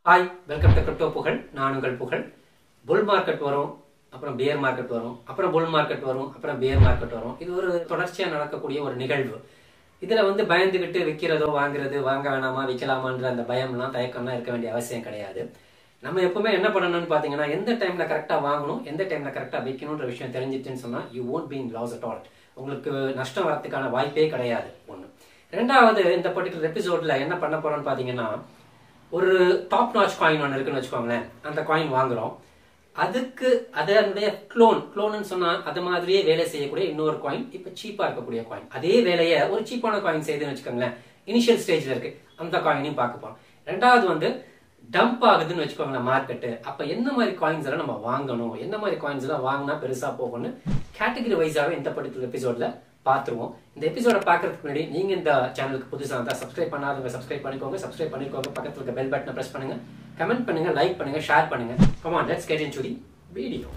hi welcome to crypto புகழ் நான் உங்கள் புகழ் புல் மார்க்கெட் வரும் அப்புறம் பியர் மார்க்கெட் வரும் அப்புறம் புல் மார்க்கெட் வரும் அப்புறம் பியர் மார்க்கெட் வரும் இது ஒரு தொடர்ச்சியாக நடக்கக்கூடிய ஒரு நிகழ்வு இதுல வந்து பயந்துகிட்டு விற்கிறதோ வாங்குறது வாங்க வேணாமா விற்கலாமான்ற அந்த பயம்லாம் தயக்கம்லாம் இருக்க வேண்டிய அவசியம் கிடையாது நம்ம எப்பவுமே என்ன பண்ணணும்னு பாத்தீங்கன்னா எந்த டைம்ல கரெக்டா வாங்கணும் எந்த டைம்ல கரெக்டா விற்கணுன்ற விஷயம் தெரிஞ்சிச்சுன்னு சொன்னா you won't be in loss at all உங்களுக்கு நஷ்டம் வரதுக்கான வாய்ப்பே கிடையாது ஒண்ணு ரெண்டாவது இந்த பர்டிகுலர் எபிசோட்ல என்ன பண்ண போறோம்னு பாத்தீங்கன்னா ஒரு டாப் நாச் காயின் ஒன்று இருக்குன்னு வச்சுக்கோங்களேன் அந்த காயின் வாங்குறோம் அதுக்கு அதனுடைய க்ளோன் க்ளோன்னு சொன்னா அது மாதிரியே வேலை செய்யக்கூடிய இன்னொரு காயின் இப்ப சீப்பா இருக்கக்கூடிய காயின் அதே வேலையை ஒரு சீப்பான காயின் செய்துன்னு வச்சுக்கோங்களேன் இனிஷியல் ஸ்டேஜ்ல இருக்கு அந்த காயினையும் பார்க்க போறோம் ரெண்டாவது வந்து டம்ப் ஆகுதுன்னு வச்சுக்கோங்களேன் மார்க்கெட்டு அப்ப என்ன மாதிரி காயின்ஸ் எல்லாம் நம்ம வாங்கணும் என்ன மாதிரி காயின்ஸ் எல்லாம் வாங்கினா பெருசா போகும்னு கேட்டகரி வைஸாவே இந்த பர்டிகுலர் எபிசோட்ல பார்த்துருவோம் இந்த எபிசோட பார்க்கறதுக்கு முன்னாடி நீங்க இந்த சேனலுக்கு புதுசா இருந்தா சப்ஸ்கிரைப் பண்ணாதவங்க சப்ஸ்கிரைப் பண்ணிக்கோங்க சப்ஸ்கிரைப் பண்ணிக்கோங்க பக்கத்துல இருக்க பெல் பட்டனை பிரஸ் பண்ணுங்க கமெண்ட் பண்ணுங்க லைக் பண்ணுங்க ஷேர் பண்ணுங்க come on let's get into the video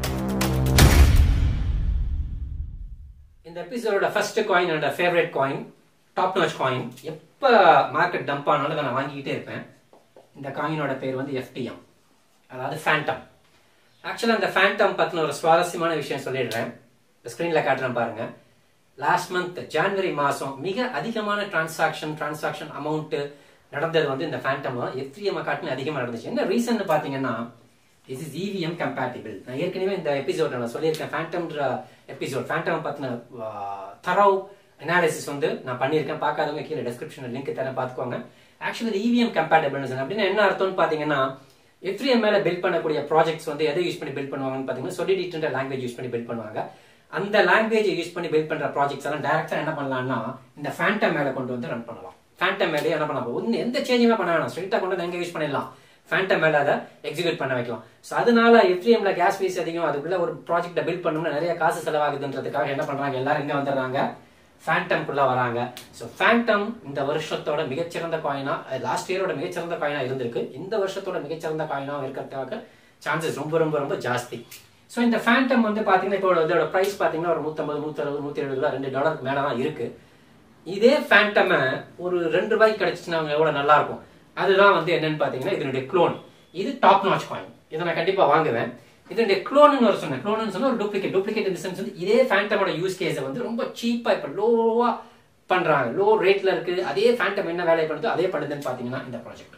இந்த எபிசோடோட ஃபர்ஸ்ட் காயின் என்னோட favourite coin top notch coin எப்ப மார்க்கெட் டம்ப் ஆனாலும் அதை நான் வாங்கிக்கிட்டே இருப்பேன் இந்த காயினோட பேர் வந்து எஃப்டிஎம் அதாவது ஃபேண்டம் ஆக்சுவலாக இந்த ஃபேண்டம் பற்றின ஒரு சுவாரஸ்யமான விஷயம் சொல்லிடுறேன் ஸ்க்ரீனில் காட்டுறேன் பாருங்க லாஸ்ட் மந்த் ஜான்வரி மாதம் மிக அதிகமான டிரான்சாக்ஷன் டிரான்சாக்ஷன் அமௌண்ட் நடந்தது வந்து இந்த ஃபேண்டம் தான் எஃப்டிஎம் காட்டின அதிகமாக நடந்துச்சு என்ன ரீசன் பார்த்தீங்கன்னா திஸ் இஸ் இவிஎம் கம்பேட்டிபிள் நான் ஏற்கனவே இந்த எபிசோட் நான் சொல்லியிருக்கேன் ஃபேண்டம்ன்ற எபிசோட் ஃபேண்டம் பற்றின தரவு அனாலிசிஸ் வந்து நான் பண்ணியிருக்கேன் பார்க்காதவங்க கீழே டிஸ்கிரிப்ஷனில் லிங்க் தரேன் பார்த்துக்கோங்க ஆக்சுவலி இவிஎம் கம்பேட்டபிள்னு அப்படின்னா என்ன அர்த்தம்னு பார்த்தீங்கன்னா எஃப்ரிஎம் மேல பில்ட் பண்ணக்கூடிய ப்ராஜெக்ட்ஸ் வந்து எதை யூஸ் பண்ணி பில்ட் பண்ணுவாங்கன்னு பார்த்தீங்கன்னா சொலிடிட்ன்ற லாங்குவேஜ் யூஸ் பண்ணி பில்ட் பண்ணுவாங்க அந்த லாங்குவேஜ் யூஸ் பண்ணி பில்ட் பண்ற ப்ராஜெக்ட்ஸ் எல்லாம் டேரக்டா என்ன பண்ணலாம்னா இந்த ஃபேண்டம் மேல கொண்டு வந்து ரன் பண்ணலாம் ஃபேண்டம் மேலே என்ன பண்ணலாம் ஒன்று எந்த சேஞ்சுமே பண்ண வேணாம் ஸ்ட்ரெயிட்டா கொண்டு வந்து எங்க யூஸ் பண்ணிடலாம் ஃபேண்டம் மேல அதை எக்ஸிக்யூட் பண்ண வைக்கலாம் ஸோ அதனால எஃப்ரிஎம்ல கேஸ் ஃபீஸ் அதிகம் அதுக்குள்ள ஒரு ப்ராஜெக்ட்டை பில்ட் பண்ணணும்னா நிறைய காசு செலவாகுதுன்றதுக்காக என்ன பண்றாங்க எல்லாரும் எங்க வந்துடுறாங்க ஃபேண்டம்குள்ள வராங்க ஸோ ஃபேண்டம் இந்த வருஷத்தோட மிகச்சிறந்த காயினா லாஸ்ட் இயரோட மிகச்சிறந்த காயினா இருந்திருக்கு இந்த வருஷத்தோட மிகச்சிறந்த காயினா இருக்கிறதுக்காக சான்சஸ் ரொம்ப ரொம்ப ரொம்ப ஜாஸ்தி ஸோ இந்த ஃபேண்டம் வந்து பாத்தீங்கன்னா இப்போ இதோட ப்ரைஸ் பாத்தீங்கன்னா ஒரு நூத்தம்பது நூத்தி அறுபது நூத்தி எழுபது ரூபா ரெண்டு டாலருக்கு மேல தான் இருக்கு இதே ஃபேண்டம ஒரு ரெண்டு ரூபாய்க்கு கிடைச்சிச்சுன்னா எவ்வளவு நல்லா இருக்கும் அதுதான் வந்து என்னன்னு பாத்தீங்கன்னா இதனுடைய க்ளோன் இது டாப் நாச் காயின் இதை நான் கண்டிப்பா வாங்குவேன் இதனுடைய க்ளோன் ஒரு சொன்னேன் க்ளோன் சொன்னா ஒரு டூப்ளிகேட் டூப்ளிகேட் இந்த சென்ஸ் வந்து இதே ஃபேண்டமோட யூஸ் கேஸை வந்து ரொம்ப சீப்பா இப்ப லோவா பண்றாங்க லோ ரேட்ல இருக்கு அதே ஃபேண்டம் என்ன வேலை பண்ணுதோ அதே பண்ணுதுன்னு பாத்தீங்கன்னா இந்த ப்ராஜெக்ட்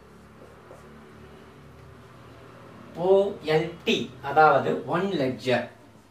ஓஎல்டி அதாவது ஒன் லெட்ஜர்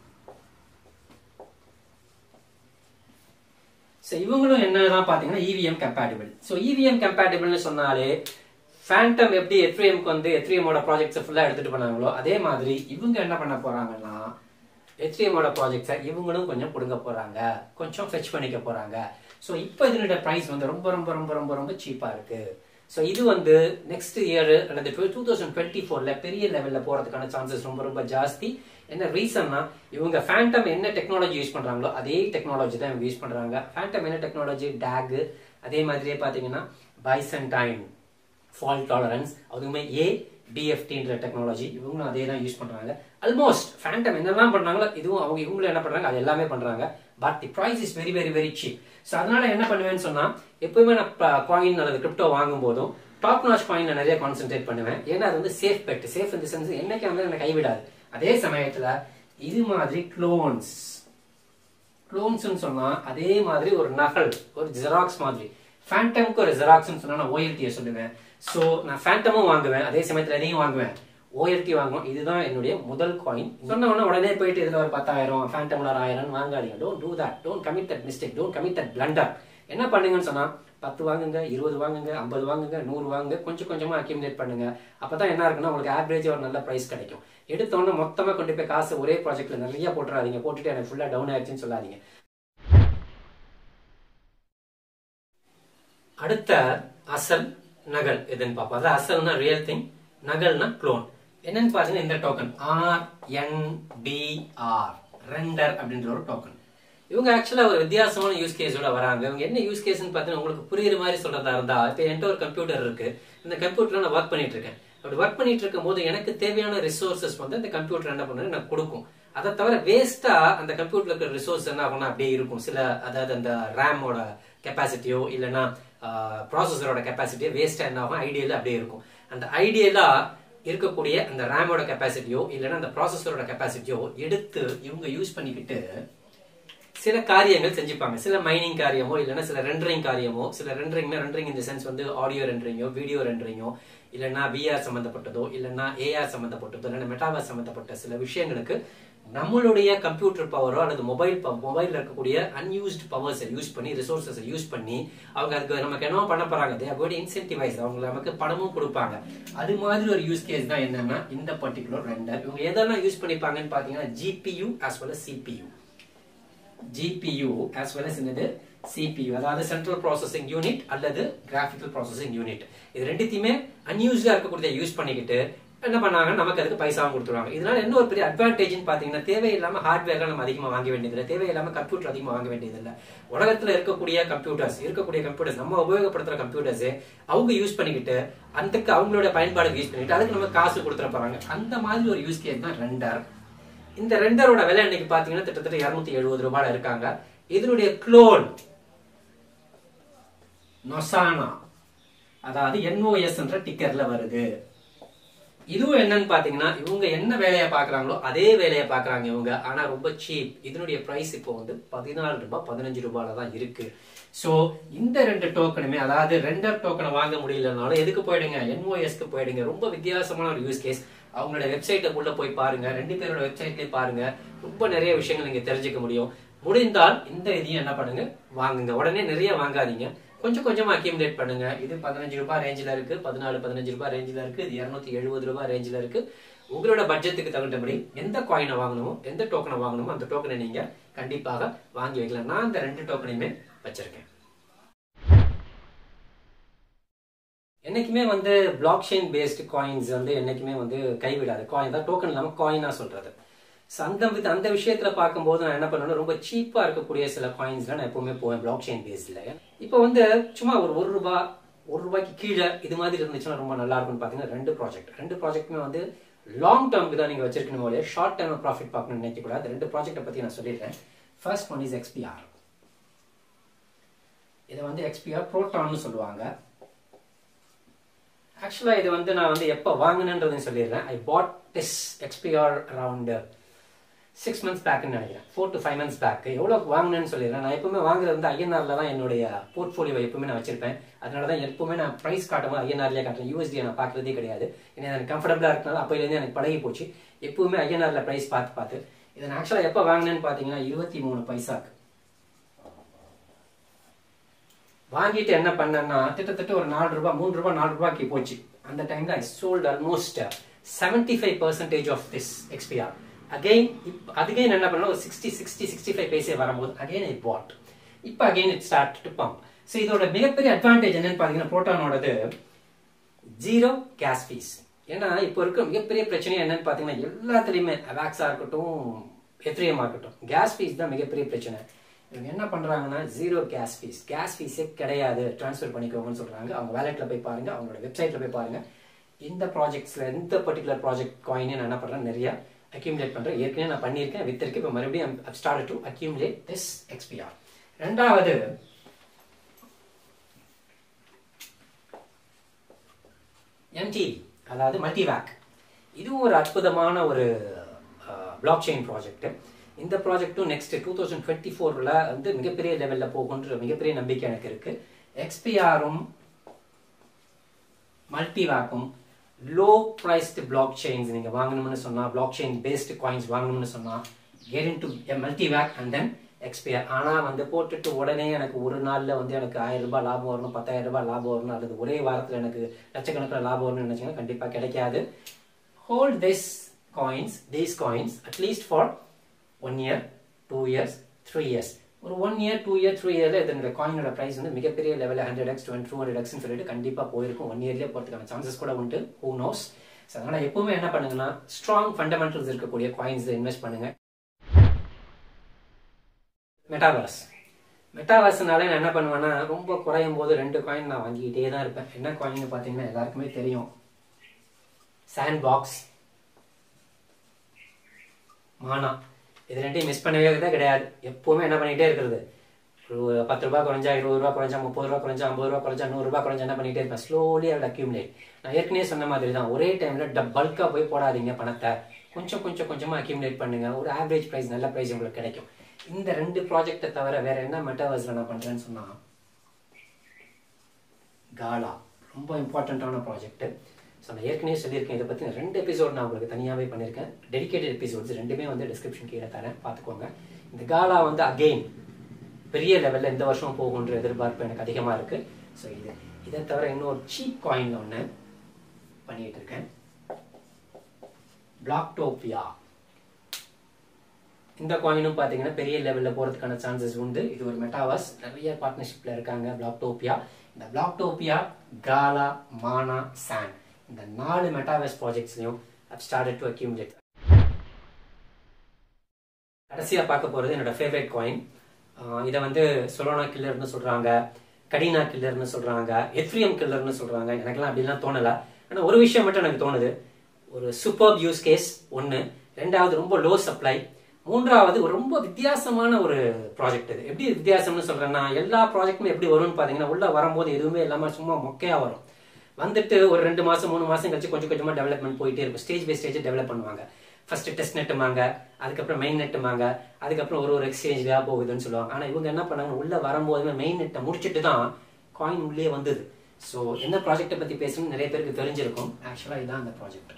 ஸோ இவங்களும் என்னதான் பாத்தீங்கன்னா இவிஎம் கம்பேட்டிபிள் ஸோ இவிஎம் கம்பேட்டிபிள்னு சொன்னாலே ஃபேண்டம் எப்படி எத்ரியம்க்கு வந்து எத்ரியமோட ப்ராஜெக்ட்ஸை ஃபுல்லாக எடுத்துட்டு போனாங்களோ அதே மாதிரி இவங்க என்ன பண்ண போறாங்கன்னா எத்ரியமோட ப்ராஜெக்ட்ஸை இவங்களும் கொஞ்சம் கொடுங்க போறாங்க கொஞ்சம் ஃபெச் பண்ணிக்க போறாங்க ஸோ இப்போ இதனுடைய ப்ரைஸ் வந்து ரொம்ப ரொம்ப ரொம்ப ரொம்ப ரொம்ப சீப்பா இருக்கு ஸோ இது வந்து நெக்ஸ்ட் இயர் அல்லது டூ தௌசண்ட் டுவெண்ட்டி ஃபோர்ல பெரிய லெவல்ல போறதுக்கான சான்சஸ் ரொம்ப ரொம்ப ஜாஸ்தி என்ன ரீசன்னா இவங்க ஃபேண்டம் என்ன டெக்னாலஜி யூஸ் பண்றாங்களோ அதே டெக்னாலஜி தான் இவங்க யூஸ் பண்றாங்க ஃபேண்டம் என்ன டெக்னாலஜி டேக் அதே மாதிரியே பாத்தீங்கன்னா பைசன்டைன் ஃபால்ட் டாலரன்ஸ் அதுவுமே ஏ டிஎஃப்டின்ற டெக்னாலஜி இவங்களும் அதே தான் யூஸ் பண்றாங்க ஆல்மோஸ்ட் ஃபேண்டம் என்னெல்லாம் பண்றாங்களோ இதுவும் அவங்க இவங்களும் என்ன பண்றாங்க அது எல்லாமே பண்றாங்க but the price is very very very cheap so அதனால என்ன பண்ணுவேன்னு சொன்னா எப்பவுமே நான் காயின் அல்லது கிரிப்டோ வாங்கும் போதும் டாப் நாச் காயின் நிறைய கான்சென்ட்ரேட் பண்ணுவேன் ஏன்னா அது வந்து சேஃப் பெட் சேஃப் இந்த சென்ஸ் என்னைக்கு வந்து எனக்கு கைவிடாது அதே சமயத்துல இது மாதிரி க்ளோன்ஸ் க்ளோன்ஸ்னு சொன்னா அதே மாதிரி ஒரு நகல் ஒரு ஜெராக்ஸ் மாதிரி ஃபேண்டம்க்கு ஒரு ஜெராக்ஸ்னு சொன்னா நான் ஓஎல்டியை சொல்லுவேன் ஸோ நான் ஃபேண்டமும் வாங்குவேன் அதே சமயத்தில் எதையும் வாங்குவேன் ஓஎல்டி வாங்குவோம் இதுதான் என்னுடைய முதல் காயின் சொன்ன உடனே உடனே போயிட்டு இதுல ஒரு பத்தாயிரம் ஃபேண்டம்ல ஒரு ஆயிரம் வாங்காதீங்க don't do that don't commit that mistake don't commit that blunder என்ன பண்ணுங்கன்னு சொன்னா பத்து வாங்குங்க இருபது வாங்குங்க ஐம்பது வாங்குங்க நூறு வாங்குங்க கொஞ்சம் கொஞ்சமா அக்யூமுலேட் பண்ணுங்க அப்பதான் என்ன இருக்குன்னா உங்களுக்கு ஆவரேஜ் ஒரு நல்ல பிரைஸ் கிடைக்கும் எடுத்தோன்னே மொத்தமா கொண்டு போய் காசு ஒரே ப்ராஜெக்ட்ல நிறைய போட்டுறாதீங்க போட்டுட்டு எனக்கு ஃபுல்லா டவுன் ஆயிடுச்சுன்னு சொல்லாதீங்க அடுத்த அசல் நகல் எதுன்னு பார்ப்போம் அதாவது அசல்னா ரியல் திங் நகல்னா க்ளோன் என்னன்னு பாத்தீங்கன்னா இந்த token R N B R render அப்படின்ற ஒரு டோக்கன் இவங்க ஆக்சுவலா ஒரு வித்தியாசமான யூஸ் கேஸோட வராங்க இவங்க என்ன யூஸ் கேஸ்னு பார்த்தீங்கன்னா உங்களுக்கு புரியுற மாதிரி சொல்றதா இருந்தா இப்போ என்கிட்ட ஒரு கம்ப்யூட்டர் இருக்கு இந்த கம்ப்யூட்டர்ல நான் ஒர்க் பண்ணிட்டு இருக்கேன் அப்படி ஒர்க் பண்ணிட்டு இருக்கும் போது எனக்கு தேவையான ரிசோர்சஸ் வந்து அந்த கம்ப்யூட்டர் என்ன பண்ணுறது எனக்கு கொடுக்கும் அதை தவிர வேஸ்டா அந்த கம்ப்யூட்டர்ல இருக்கிற ரிசோர்ஸ் என்ன ஆகும்னா அப்படியே இருக்கும் சில அதாவது அந்த ரேமோட கெப்பாசிட்டியோ இல்லைன்னா ப்ராசஸரோட கெப்பாசிட்டியோ வேஸ்டா என்ன ஆகும் ஐடியில் அப்படியே இருக்கும் அந்த ஐடியலா இருக்கக்கூடிய அந்த ரேமோட கெப்பாசிட்டியோ இல்லைன்னா அந்த ப்ராசஸரோட கெப்பாசிட்டியோ எடுத்து இவங்க யூஸ் பண்ணிக்கிட்டு சில காரியங்கள் செஞ்சுப்பாங்க சில மைனிங் காரியமோ இல்லைன்னா சில ரெண்டரிங் காரியமோ சில ரெண்டரிங்னா ரெண்டரிங் இந்த சென்ஸ் வந்து ஆடியோ ரெண்டரிங்கோ வீடியோ ரெண்டரிங்கோ இல்லைன்னா விஆர் சம்மந்தப்பட்டதோ இல்லைன்னா ஏஆர் சம்மந்தப்பட்டதோ இல்லைன்னா மெட்டாவாஸ் சம்மந்தப்பட்ட சில விஷயங்களுக்கு நம்மளுடைய கம்ப்யூட்டர் பவரோ அல்லது மொபைல் மொபைல்ல இருக்கக்கூடிய அன்யூஸ்ட் பவர்ஸை யூஸ் பண்ணி ரிசோர்ஸஸை யூஸ் பண்ணி அவங்க அதுக்கு நமக்கு என்ன பண்ண போறாங்க தே ஆர் இன்சென்டிவைஸ் அவங்க நமக்கு பணமும் கொடுப்பாங்க அது மாதிரி ஒரு யூஸ் கேஸ் தான் என்னன்னா இந்த பர்டிகுலர் ரெண்டர் இவங்க எதெல்லாம் யூஸ் பண்ணிப்பாங்கன்னு பாத்தீங்கன்னா GPU as well as CPU GPU as well as என்னது CPU அதாவது சென்ட்ரல் ப்ராசஸிங் யூனிட் அல்லது கிராஃபிக்கல் ப்ராசஸிங் யூனிட் இது ரெண்டுத்தையுமே அன்யூஸ்டா இருக்கக்கூடியதை யூஸ் பண்ணிக்கிட்டு என்ன பண்ணாங்க நமக்கு அதுக்கு பைசாவும் கொடுத்துருவாங்க இதனால என்ன ஒரு பெரிய அட்வான்டேஜ்னு பாத்தீங்கன்னா தேவையில்லாம ஹார்ட்வேர்லாம் நம்ம அதிகமா வாங்க வேண்டியதில்லை தேவையில்லாம கம்ப்யூட்டர் அதிகமா வாங்க வேண்டியதில்லை உலகத்துல இருக்கக்கூடிய கம்ப்யூட்டர்ஸ் இருக்கக்கூடிய கம்ப்யூட்டர்ஸ் நம்ம உபயோகப்படுத்துற கம்ப்யூட்டர்ஸ் அவங்க யூஸ் பண்ணிக்கிட்டு அதுக்கு அவங்களோட பயன்பாடுக்கு யூஸ் பண்ணிட்டு அதுக்கு நம்ம காசு கொடுத்துட போறாங்க அந்த மாதிரி ஒரு யூஸ் கேஸ் தான் ரெண்டர் இந்த ரெண்டரோட விலை இன்னைக்கு பாத்தீங்கன்னா கிட்டத்தட்ட இருநூத்தி எழுபது ரூபாயில இருக்காங்க இதனுடைய குளோன் நொசானா அதாவது என்ஓஎஸ் என்ற டிக்கர்ல வருது இதுவும் என்னன்னு பாத்தீங்கன்னா இவங்க என்ன வேலையை பாக்குறாங்களோ அதே வேலையை பாக்குறாங்க இவங்க ஆனா ரொம்ப சீப் இதனுடைய பிரைஸ் இப்போ வந்து பதினாலு ரூபாய் பதினஞ்சு ரூபாயில தான் இருக்கு சோ இந்த ரெண்டு டோக்கனுமே அதாவது ரெண்டர் டோக்கனை வாங்க முடியலனாலும் எதுக்கு போயிடுங்க என்ஓஎஸ்க்கு போயிடுங்க ரொம்ப வித்தியாசமான ஒரு யூஸ் கேஸ் அவங்களோட வெப்சைட்டை உள்ள போய் பாருங்க ரெண்டு பேரோட வெப்சைட்லயே பாருங்க ரொம்ப நிறைய விஷயங்கள் நீங்க தெரிஞ்சுக்க முடியும் முடிந்தால் இந்த இதையும் என்ன பண்ணுங்க வாங்குங்க உடனே நிறைய வாங்காதீங்க கொஞ்சம் கொஞ்சமா அக்யூமுலேட் பண்ணுங்க இது பதினஞ்சு ரூபாய் ரேஞ்சில் இருக்கு பதினாலு பதினஞ்சு ரூபாய் ரேஞ்சில் இருக்கு இது இருநூத்தி எழுபது ரூபாய் ரேஞ்சில் இருக்கு உங்களோட பட்ஜெட்டுக்கு தகுந்தபடி எந்த காயினை வாங்கணுமோ எந்த டோக்கனை வாங்கணுமோ அந்த டோக்கனை நீங்க கண்டிப்பாக வாங்கி வைக்கலாம் நான் இந்த ரெண்டு டோக்கனையுமே வச்சிருக்கேன் என்னைக்குமே வந்து பிளாக் செயின் பேஸ்டு காயின்ஸ் வந்து என்னைக்குமே வந்து கைவிடாது காயின் தான் டோக்கன் இல்லாம காயினா சொல்றது So, அந்த வித- அந்த விஷயத்துல பார்க்கும்போது நான் என்ன பண்ணுவேன்னா ரொம்ப சீப்பா இருக்கக்கூடிய சில காயின்ஸ்ல நான் எப்பவுமே போவேன் பிளாக் செயின் பேஸ்ல இப்போ வந்து சும்மா ஒரு ஒரு ரூபாய் ஒரு ரூபாய்க்கு கீழே இது மாதிரி இருந்துச்சுன்னா ரொம்ப நல்லா இருக்கும்னு பாத்தீங்கன்னா ரெண்டு ப்ராஜெக்ட் ரெண்டு ப்ராஜெக்ட்டுமே வந்து லாங் டேர்முக்கு தான் நீங்க வச்சிருக்கணும் போலே ஷார்ட் டேர்ம் ப்ராஃபிட் பார்க்கணும்னு நினைக்க கூடாது ரெண்டு ப்ராஜெக்ட்டை பத்தி நான் சொல்லிடுறேன் ஃபர்ஸ்ட் ஒன் இஸ் எக்ஸ்பிஆர் இதை வந்து எக்ஸ்பிஆர் ப்ரோட்டான்னு சொல்லுவாங்க ஆக்சுவலா இது வந்து நான் வந்து எப்போ வாங்கினேன்றதையும் சொல்லிடுறேன் I bought this XPR around six months பேக்னு நினைக்கிறேன் four to five months back எவ்வளோ வாங்கினேன்னு சொல்லிடுறேன் நான் எப்பவுமே வாங்குறது வந்து ஐஎன்ஆர்ல தான் என்னுடைய போர்ட்ஃபோலியோ எப்பவுமே நான் வச்சிருப்பேன் அதனால தான் எப்பவுமே நான் ப்ரைஸ் காட்டும்போது ஐஎன்ஆர்லேயே காட்டுறேன் யூஎஸ்டி நான் பார்க்கறதே கிடையாது ஏன்னா எனக்கு கம்ஃபர்டபுளாக இருக்கனால அப்போலேருந்து எனக்கு பழகி போச்சு எப்பவுமே ஐஎன்ஆர்ல ப்ரைஸ் பார்த்து பார்த்து இதை நான் ஆக்சுவலாக எப்போ வாங்கினேன்னு பார்த்தீங்கன்னா இருபத்தி மூணு பைசாக்கு வாங்கிட்டு என்ன பண்ணேன்னா கிட்டத்தட்ட ஒரு நாலு ரூபாய் மூணு ரூபாய் நாலு ரூபாய்க்கு போச்சு அந்த டைம்ல I sold almost seventy five percentage of this XPR again again என்ன பண்ண ஒரு sixty sixty sixty five paise வரும்போது அகைன் ஐ பாட் இப்போ again it start to pump so இதோட மிகப்பெரிய அட்வான்டேஜ் என்னன்னு பார்த்தீங்கன்னா புரோட்டானோடது ஜீரோ கேஸ் ஃபீஸ் ஏன்னா இப்போ இருக்க மிகப்பெரிய பிரச்சனை என்னன்னு பார்த்தீங்கன்னா எல்லாத்துலேயுமே அவாக்ஸாக இருக்கட்டும் எத்ரியமாக இருக்கட்டும் கேஸ் ஃபீஸ் தான் மிகப்பெரிய பிரச்சனை இவங்க என்ன பண்றாங்கன்னா ஜீரோ கேஸ் ஃபீஸ் கேஸ் ஃபீஸே கிடையாது ட்ரான்ஸ்ஃபர் பண்ணிக்கோங்கன்னு சொல்றாங்க அவங்க வேலெட்ல போய் பாருங்க அவங்களோட வெப்சைட்ல போய் பாருங்க இந்த ப்ராஜெக்ட்ஸ்ல எந்த பர்டிகுலர் ப்ராஜெக்ட் காயினே நான் என்ன பண்றேன் நிறைய அக்யூமுலேட் பண்றேன் ஏற்கனவே நான் பண்ணியிருக்கேன் வித்திருக்கு இப்போ மறுபடியும் start to accumulate this XPR ரெண்டாவது எம்டி அதாவது மல்டிவேக் இதுவும் ஒரு அற்புதமான ஒரு பிளாக் செயின் ப்ராஜெக்ட் இந்த ப்ராஜெக்ட்டும் நெக்ஸ்ட் டூ தௌசண்ட் டுவெண்ட்டி ஃபோரில் வந்து மிகப்பெரிய லெவலில் போகுன்ற மிகப்பெரிய நம்பிக்கை எனக்கு இருக்கு எக்ஸ்பிஆரும் மல்டிவேக்கும் லோ ப்ரைஸ்டு பிளாக் செயின்ஸ் நீங்கள் வாங்கணும்னு சொன்னால் பிளாக் செயின் பேஸ்டு காயின்ஸ் வாங்கணும்னு சொன்னால் get into Multivac and then XPR ஆனால் வந்து போட்டுட்டு உடனே எனக்கு ஒரு நாளில் வந்து எனக்கு ஆயிரம் ரூபாய் லாபம் வரணும் பத்தாயிரம் ரூபாய் லாபம் வரணும் அல்லது ஒரே வாரத்தில் எனக்கு லட்சக்கணக்கில் லாபம் வரணும்னு நினச்சிங்கன்னா கண்டிப்பாக கிடைக்காது hold this coins these coins at least for one year two years three years ஒரு one year two year three இயர்ல இதனோட காயினோட பிரைஸ் வந்து மிகப்பெரிய லெவலில் hundred X twenty to hundred எக்ஸ்னு சொல்லிட்டு கண்டிப்பாக போயிருக்கும் ஒன் இயர்லேயே போகிறதுக்கான சான்சஸ் கூட உண்டு ஹூ நோஸ் ஸோ அதனால் எப்பவுமே என்ன பண்ணுங்கன்னா ஸ்ட்ராங் ஃபண்டமெண்டல்ஸ் இருக்கக்கூடிய காயின்ஸ் இன்வெஸ்ட் பண்ணுங்க மெட்டாவர்ஸ் மெட்டாவர்ஸ்னால நான் என்ன பண்ணுவேன்னா ரொம்ப குறையும் போது ரெண்டு காயின் நான் வாங்கிக்கிட்டே தான் இருப்பேன் என்ன காயின் பார்த்தீங்கன்னா எல்லாருக்குமே தெரியும் சாண்ட் பாக்ஸ் மானா இது ரெண்டையும் மிஸ் பண்ணவே தான் கிடையாது எப்பவுமே என்ன பண்ணிக்கிட்டே இருக்கிறது ஒரு பத்து ரூபா குறைஞ்சா இருபது ரூபா குறைஞ்சா முப்பது ரூபா குறைஞ்சா ஐம்பது ரூபா குறைஞ்சா நூறு ரூபா குறைஞ்சா என்ன பண்ணிட்டே இருப்பேன் ஸ்லோலி அதோட அக்யூமுலேட் நான் ஏற்கனவே சொன்ன மாதிரி தான் ஒரே டைம்ல பல்கா போய் போடாதீங்க பணத்தை கொஞ்சம் கொஞ்சம் கொஞ்சமா அக்யூமுலேட் பண்ணுங்க ஒரு ஆவரேஜ் ப்ரைஸ் நல்ல ப்ரைஸ் உங்களுக்கு கிடைக்கும் இந்த ரெண்டு ப்ராஜெக்ட்டை தவிர வேற என்ன மெட்டாவர்ஸ்ல நான் பண்றேன்னு சொன்னா காலா ரொம்ப இம்பார்ட்டண்ட்டான ப்ராஜெக்ட் ஸோ நான் ஏற்கனவே சொல்லியிருக்கேன் இதை பற்றி ரெண்டு எபிசோட் நான் உங்களுக்கு தனியாகவே பண்ணியிருக்கேன் டெடிகேட்டட் எபிசோட்ஸ் ரெண்டுமே வந்து டிஸ்கிரிப்ஷன் கீழே தரேன் பார்த்துக்கோங்க இந்த காலா வந்து அகெயின் பெரிய லெவலில் இந்த வருஷம் போகுன்ற எதிர்பார்ப்பு எனக்கு அதிகமாக இருக்குது ஸோ இது இதை தவிர இன்னொரு சீப் காயின் ஒன்று பண்ணிட்டு இருக்கேன் பிளாக்டோபியா இந்த காயினும் பார்த்தீங்கன்னா பெரிய லெவலில் போகிறதுக்கான சான்சஸ் உண்டு இது ஒரு மெட்டாவர்ஸ் நிறைய பார்ட்னர்ஷிப்பில் இருக்காங்க பிளாக்டோபியா இந்த பிளாக்டோபியா காலா மானா சான் இந்த நாலு மெட்டாவர்ஸ் ப்ராஜெக்ட்ஸ்லையும் I've started to accumulate கடைசியா பார்க்க போறது என்னோட ஃபேவரட் காயின் இதை வந்து சொலோனா கில்லர்னு சொல்றாங்க கடினா கில்லர்னு சொல்றாங்க எத்ரியம் கில்லர்னு சொல்றாங்க எனக்கெல்லாம் அப்படிலாம் தோணல ஆனா ஒரு விஷயம் மட்டும் எனக்கு தோணுது ஒரு சூப்பர் யூஸ் கேஸ் ஒன்னு ரெண்டாவது ரொம்ப லோ சப்ளை மூன்றாவது ஒரு ரொம்ப வித்தியாசமான ஒரு ப்ராஜெக்ட் இது எப்படி வித்தியாசம்னு சொல்றேன்னா எல்லா ப்ராஜெக்ட்டுமே எப்படி வரும்னு பாத்தீங்கன்னா உள்ள வரும்போது எதுவுமே இல்லாம சும்மா மொக்கையா வரும் வந்துட்டு ஒரு ரெண்டு மாசம் மூணு மாசம் கழிச்சு கொஞ்சம் கொஞ்சமா டெவலப்மெண்ட் போயிட்டே இருக்கும் ஸ்டேஜ் பை ஸ்டேஜ் டெவலப் பண்ணுவாங்க ஃபர்ஸ்ட் டெஸ்ட் நெட்டுமாங்க அதுக்கப்புறம் மெயின் நெட்டுமாங்க அதுக்கப்புறம் ஒரு ஒரு எக்ஸ்சேஞ்சாக போகுதுன்னு சொல்லுவாங்க ஆனா இவங்க என்ன பண்ணாங்க உள்ள வரும்போதுமே மெயின் நெட்டை முடிச்சுட்டு தான் காயின் உள்ளே வந்தது ஸோ என்ன ப்ராஜெக்ட்டை பத்தி பேசணும்னு நிறைய பேருக்கு தெரிஞ்சிருக்கும் ஆக்சுவலா இதுதான் அந்த ப்ராஜெக்ட்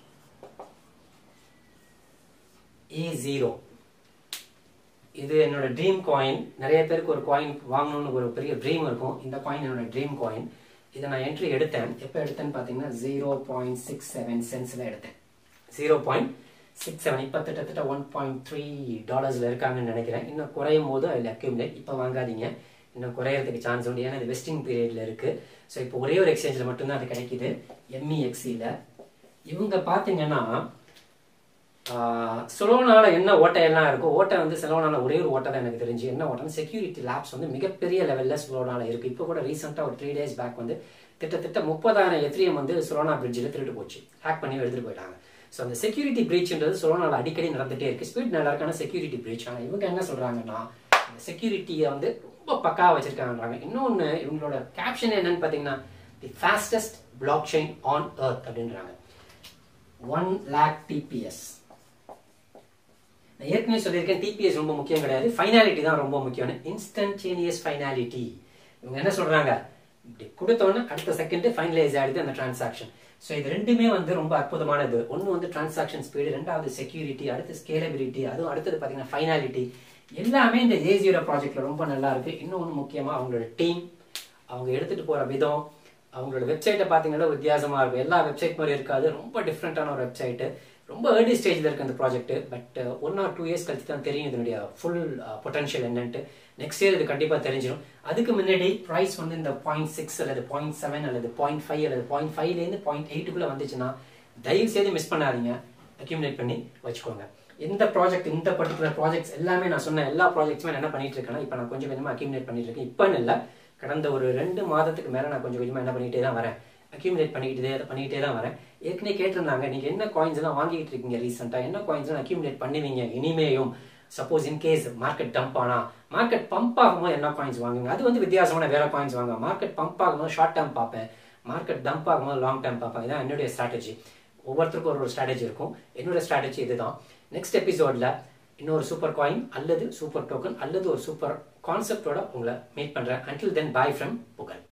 ஏ ஜீரோ இது என்னோட ட்ரீம் காயின் நிறைய பேருக்கு ஒரு காயின் வாங்கணும்னு ஒரு பெரிய ட்ரீம் இருக்கும் இந்த காயின் என்னோட ட்ரீம் காயின் இதை நான் என்ட்ரி எடுத்தேன் எப்போ எடுத்தேன்னு பார்த்தீங்கன்னா ஜீரோ பாயிண்ட் சிக்ஸ் செவன் சென்ஸில் எடுத்தேன் ஜீரோ பாயிண்ட் சிக்ஸ் செவன் இப்போ கிட்டத்தட்ட ஒன் பாயிண்ட் த்ரீ டாலர்ஸில் இருக்காங்கன்னு நினைக்கிறேன் இன்னும் குறையும் போது அதில் அக்யூமுலேட் இப்போ வாங்காதீங்க இன்னும் குறையறதுக்கு சான்ஸ் உண்டு ஏன்னா இது வெஸ்டிங் பீரியட்ல இருக்கு ஸோ இப்போ ஒரே ஒரு எக்ஸ்சேஞ்சில் மட்டும்தான் அது கிடைக்குது எம்இஎக்சியில் இவங்க பார்த்தீங்கன்னா சொலோனால என்ன ஓட்டையெல்லாம் இருக்கோ ஓட்டை வந்து செலோனால ஒரே ஒரு ஓட்டை தான் எனக்கு தெரிஞ்சு என்ன ஓட்டம் செக்யூரிட்டி லேப்ஸ் வந்து மிகப்பெரிய லெவலில் சொலோனால இருக்கு இப்போ கூட ரீசெண்டாக ஒரு த்ரீ டேஸ் பேக் வந்து கிட்டத்தட்ட முப்பதாயிரம் எத்திரியம் வந்து சொலோனா பிரிட்ஜில் திருட்டு போச்சு ஹேக் பண்ணி எடுத்துட்டு போயிட்டாங்க ஸோ அந்த செக்யூரிட்டி பிரீச்ன்றது சொலோனால அடிக்கடி நடந்துட்டே இருக்கு ஸ்பீட் நல்லா இருக்கான செக்யூரிட்டி பிரீச் ஆனால் இவங்க என்ன சொல்றாங்கன்னா இந்த செக்யூரிட்டியை வந்து ரொம்ப பக்காவா வச்சிருக்காங்கன்றாங்க இன்னொன்று இவங்களோட கேப்ஷன் என்னன்னு பார்த்தீங்கன்னா the fastest block chain on earth அப்படின்றாங்க ஒன் லேக் டிபிஎஸ் நான் ஏற்கனவே சொல்லியிருக்கேன் டிபிஎஸ் ரொம்ப முக்கியம் கிடையாது ஃபைனாலிட்டி தான் ரொம்ப முக்கியம் இன்ஸ்டன்டேனியஸ் ஃபைனாலிட்டி இவங்க என்ன சொல்றாங்க இப்படி கொடுத்தோன்னே அடுத்த செகண்ட் ஃபைனலைஸ் ஆயிடுது அந்த டிரான்சாக்ஷன் ஸோ இது ரெண்டுமே வந்து ரொம்ப அற்புதமானது ஒன்று வந்து டிரான்சாக்ஷன் ஸ்பீடு ரெண்டாவது செக்யூரிட்டி அடுத்து ஸ்கேலபிலிட்டி அதுவும் அடுத்தது பார்த்தீங்கன்னா ஃபைனாலிட்டி எல்லாமே இந்த ஏ ஜீரோ ப்ராஜெக்ட்ல ரொம்ப நல்லா இருக்கு இன்னொன்று முக்கியமா அவங்களோட டீம் அவங்க எடுத்துட்டு போற விதம் அவங்களோட வெப்சைட்டை பார்த்தீங்கன்னா வித்தியாசமா இருக்கும் எல்லா வெப்சைட் மாதிரி இருக்காது ரொம்ப டிஃப்ரெண்டான ஒரு வெப்சைட்டு ரொம்ப ஏர்லி ஸ்டேஜில் இருக்கு அந்த project but one or two years கழிச்சு தான் தெரியும் இதனுடைய ஃபுல் பொட்டன்ஷியல் என்னன்ட்டு நெக்ஸ்ட் இயர் இது கண்டிப்பாக தெரிஞ்சிடும் அதுக்கு முன்னாடி ப்ரைஸ் வந்து இந்த பாயிண்ட் சிக்ஸ் அல்லது பாயிண்ட் செவன் அல்லது பாயிண்ட் ஃபைவ் அல்லது பாயிண்ட் ஃபைவ்லேருந்து பாயிண்ட் எயிட்டுக்குள்ளே வந்துச்சுன்னா தயவு செய்து மிஸ் பண்ணாதீங்க அக்யூமுலேட் பண்ணி வச்சுக்கோங்க எந்த ப்ராஜெக்ட் இந்த பர்டிகுலர் ப்ராஜெக்ட்ஸ் எல்லாமே நான் சொன்ன எல்லா ப்ராஜெக்ட்ஸுமே நான் என்ன பண்ணிட்டு இருக்கேன்னா இப்போ நான் கொஞ்சம் கொஞ்சமாக அக்யூமுலேட் பண்ணிட்டு இருக்கேன் இப்போன்னு இல்லை கடந்த ஒரு ரெண்டு மாதத்துக்கு மேலே நான் கொஞ்சம் கொஞ்சமாக என்ன பண்ணிகிட்டே தான் வரேன் அக்யூமுலேட் பண்ணிக்கிட்டே பண்ணிக்கிட்டே தான் வரேன் ஏற்கனவே கேட்டிருந்தாங்க நீங்க என்ன காயின்ஸ் எல்லாம் வாங்கிட்டு இருக்கீங்க ரீசெண்டா என்ன காயின்ஸ் எல்லாம் அக்யூமுலேட் பண்ணுவீங்க இனிமேயும் சப்போஸ் இன்கேஸ் மார்க்கெட் டம்ப் ஆனா மார்க்கெட் பம்ப் ஆகும்போது என்ன காயின்ஸ் வாங்குங்க அது வந்து வித்தியாசமான வேற காயின்ஸ் வாங்க மார்க்கெட் பம்ப் ஆகும்போது ஷார்ட் டேர்ம் பார்ப்பேன் மார்க்கெட் டம்ப் ஆகும்போது லாங் டேர்ம் பார்ப்பேன் இதான் என்னுடைய ஸ்ட்ராட்டஜி ஒவ்வொருத்தருக்கும் ஒரு ஒரு ஸ்ட்ராட்டஜி இருக்கும் என்னோட ஸ்ட்ராட்டஜி இதுதான் நெக்ஸ்ட் எபிசோட்ல இன்னொரு சூப்பர் காயின் அல்லது சூப்பர் டோக்கன் அல்லது ஒரு சூப்பர் கான்செப்டோட உங்களை மீட் பண்றேன் அண்டில் தென் பாய் ஃப்ரம் புகழ்